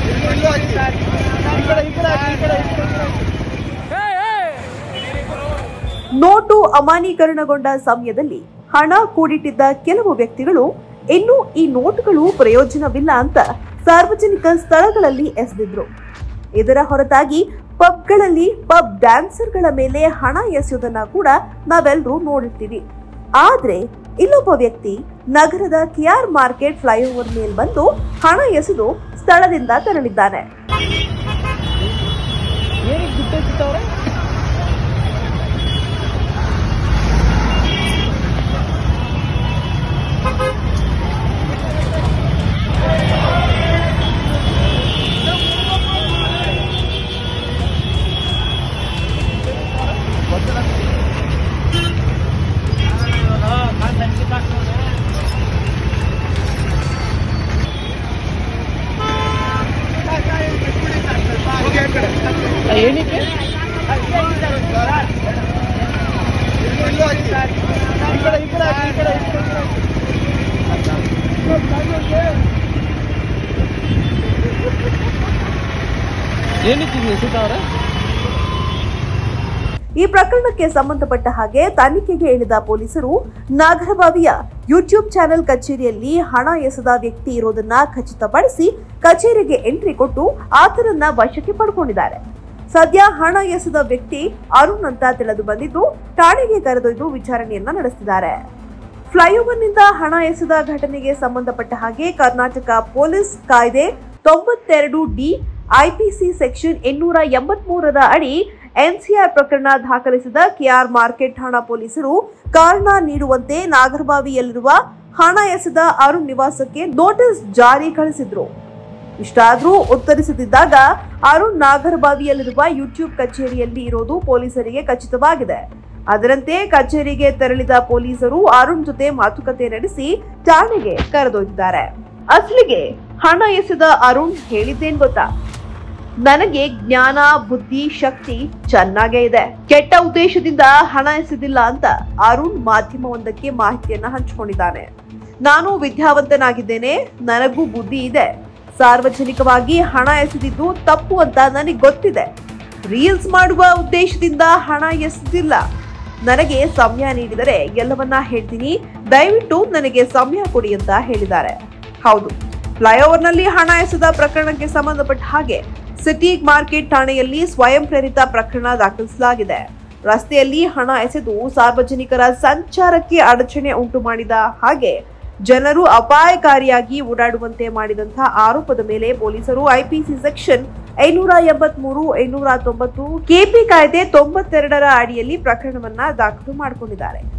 Note ಅಮಾನ್ಯೀಕರಣಗೊಂಡ ಸಮಯದಲ್ಲಿ ಹಣ ಕೂಡಿಟ್ಟಿದ್ದ ಕೆಲವು ವ್ಯಕ್ತಿಗಳು ಇನ್ನು ಈ ನೋಟುಗಳು ಪ್ರಯೋಜನವಿಲ್ಲ ಅಂತ ಸಾರ್ವಜನಿಕ ಸ್ಥಳಗಳಲ್ಲಿ ಎಸೆದಿದ್ರು ಇದರ ಹೊರತಾಗಿ ಪಬ್ಗಳಲ್ಲಿ ಪಬ್ ಡ್ಯಾನ್ಸರ್ಗಳ ಮೇಲೆ ಹಣ ಎಸೆಯುವುದನ್ನ ಕೂಡ ನಾವೆಲ್ಲರೂ ನೋಡಿರ್ತೀವಿ ಆದ್ರೆ ಇಲ್ಲೊಬ್ಬ ವ್ಯಕ್ತಿ ನಗರದ ಕೆಆರ್ ಮಾರ್ಕೆಟ್ ಫ್ಲೈಓವರ್ ಮೇಲೆ ಬಂದು ಹಣ ಎಸೆದು ಸ್ಥಳದಿಂದ ತೆರಳಿದ್ದಾನೆ ಏನಕ್ಕೆ ಬಿಟ್ಟವ್ರೆ ಏನಕ್ಕೆ ಈ ಕಡೆ ಈ ಕಡೆ ಹಾಕಿ, ಈ ಕಡೆ ಈ ಕಡೆ, ಈ ಕಡೆ. ಏನಕ್ಕೆ ಹಿಂಗೆ ಎಸಿತಾವ್ರೆ ಈ ಪ್ರಕರಣಕ್ಕೆ ಸಂಬಂಧಪಟ್ಟ ಹಾಗೆ ತನಿಖೆಗೆ ಇಳಿದ ಪೊಲೀಸರು ನಾಗರಬಾವಿಯ ಯೂಟ್ಯೂಬ್ ಚಾನೆಲ್ ಕಚೇರಿಯಲ್ಲಿ ಹಣ ಎಸೆದ ವ್ಯಕ್ತಿ ಇರೋದನ್ನ ಖಚಿತಪಡಿಸಿ ಕಚೇರಿಗೆ ಎಂಟ್ರಿ ಕೊಟ್ಟು ಆತನನ್ನ ವಶಕ್ಕೆ ಪಡ್ಕೊಂಡಿದ್ದಾರೆ ಸದ್ಯ ಹಣ ಎಸೆದ ವ್ಯಕ್ತಿ ಅರುಣ್ ಅಂತ ತಿಳಿದು ಬಂದಿದ್ದು ಠಾಣೆಗೆ ಕರೆದೊಯ್ದು ವಿಚಾರಣೆಯನ್ನ ನಡೆಸಿದ್ದಾರೆ ಫ್ಲೈಓವರ್ನಿಂದ ಹಣ ಎಸೆದ ಘಟನೆಗೆ ಸಂಬಂಧಪಟ್ಟ ಹಾಗೆ ಕರ್ನಾಟಕ ಪೊಲೀಸ್ ಕಾಯ್ದೆ ತೊಂಬತ್ತೆರಡು ಡಿ ಐಪಿಸಿ ಸೆಕ್ಷನ್ ಇನ್ನೂರ ಎಂಬತ್ಮೂರರ ಅಡಿ ಎನ್ಸಿಆರ್ ಪ್ರಕರಣ ದಾಖಲಿಸಿದ ಕೆಆರ್ ಮಾರ್ಕೆಟ್ ಠಾಣಾ ಪೊಲೀಸರು ಕಾರಣ ನೀಡುವಂತೆ ನಾಗರಬಾವಿಯಲ್ಲಿರುವ ಹಣ ಎಸೆದ ಅರುಣ್ ನಿವಾಸಕ್ಕೆ ನೋಟಿಸ್ ಜಾರಿ ಕಳಿಸಿದ್ರು ಇಷ್ಟಾದ್ರೂ ಉತ್ತರಿಸದಿದ್ದಾಗ ಅರುಣ್ ನಾಗರಬಾವಿಯಲ್ಲಿರುವ ಯೂಟ್ಯೂಬ್ ಕಚೇರಿಯಲ್ಲಿ ಇರೋದು ಪೊಲೀಸರಿಗೆ ಖಚಿತವಾಗಿದೆ ಅದರಂತೆ ಕಚೇರಿಗೆ ತೆರಳಿದ ಪೊಲೀಸರು ಅರುಣ್ ಜೊತೆ ಮಾತುಕತೆ ನಡೆಸಿ ಠಾಣೆಗೆ ಕರೆದೊಯ್ದಿದ್ದಾರೆ ಅಸಲಿಗೆ ಹಣ ಎಸೆದ ಅರುಣ್ ಹೇಳಿದ್ದೇನ್ ಗೊತ್ತಾ ನನಗೆ ಜ್ಞಾನ ಬುದ್ಧಿ ಶಕ್ತಿ ಚೆನ್ನಾಗೇ ಇದೆ ಕೆಟ್ಟ ಉದ್ದೇಶದಿಂದ ಹಣ ಎಸೆದಿಲ್ಲ ಅಂತ ಅರುಣ್ ಮಾಧ್ಯಮವೊಂದಕ್ಕೆ ಮಾಹಿತಿಯನ್ನ ಹಂಚಿಕೊಂಡಿದ್ದಾನೆ ನಾನು ವಿದ್ಯಾವಂತನಾಗಿದ್ದೇನೆ ನನಗೂ ಬುದ್ಧಿ ಇದೆ ಸಾರ್ವಜನಿಕವಾಗಿ ಹಣ ಎಸೆದಿದ್ದು ತಪ್ಪು ಅಂತ ನನಗೆ ಗೊತ್ತಿದೆ ರೀಲ್ಸ್ ಮಾಡುವ ಉದ್ದೇಶದಿಂದ ಹಣ ಎಸೆದಿಲ್ಲ ನನಗೆ ಸಮಯ ನೀಡಿದರೆ ಎಲ್ಲವನ್ನ ಹೇಳ್ತೀನಿ ದಯವಿಟ್ಟು ನನಗೆ ಸಮಯ ಕೊಡಿ ಅಂತ ಹೇಳಿದ್ದಾರೆ ಹೌದು ಫ್ಲೈಓವರ್ನಲ್ಲಿ ಹಣ ಎಸೆದ ಪ್ರಕರಣಕ್ಕೆ ಸಂಬಂಧಪಟ್ಟ ಹಾಗೆ ಸಿಟಿ ಮಾರ್ಕೆಟ್ ಠಾಣೆಯಲ್ಲಿ ಸ್ವಯಂ ಪ್ರೇರಿತ ಪ್ರಕರಣ ದಾಖಲಿಸಲಾಗಿದೆ ರಸ್ತೆಯಲ್ಲಿ ಹಣ ಎಸೆದು ಸಾರ್ವಜನಿಕರ ಸಂಚಾರಕ್ಕೆ ಅಡಚಣೆ ಉಂಟು ಮಾಡಿದ ಹಾಗೆ ಜನರು ಅಪಾಯಕಾರಿಯಾಗಿ ಓಡಾಡುವಂತೆ ಮಾಡಿದಂತಹ ಆರೋಪದ ಮೇಲೆ ಪೊಲೀಸರು ಐಪಿಸಿ ಸೆಕ್ಷನ್ ಐನೂರ ಎಂಬತ್ಮೂರು ಐನೂರ ತೊಂಬತ್ತು ಕೆಪಿ ಕಾಯ್ದೆ ತೊಂಬತ್ತೆರಡರ ಅಡಿಯಲ್ಲಿ ಪ್ರಕರಣವನ್ನ ದಾಖಲು ಮಾಡಿಕೊಂಡಿದ್ದಾರೆ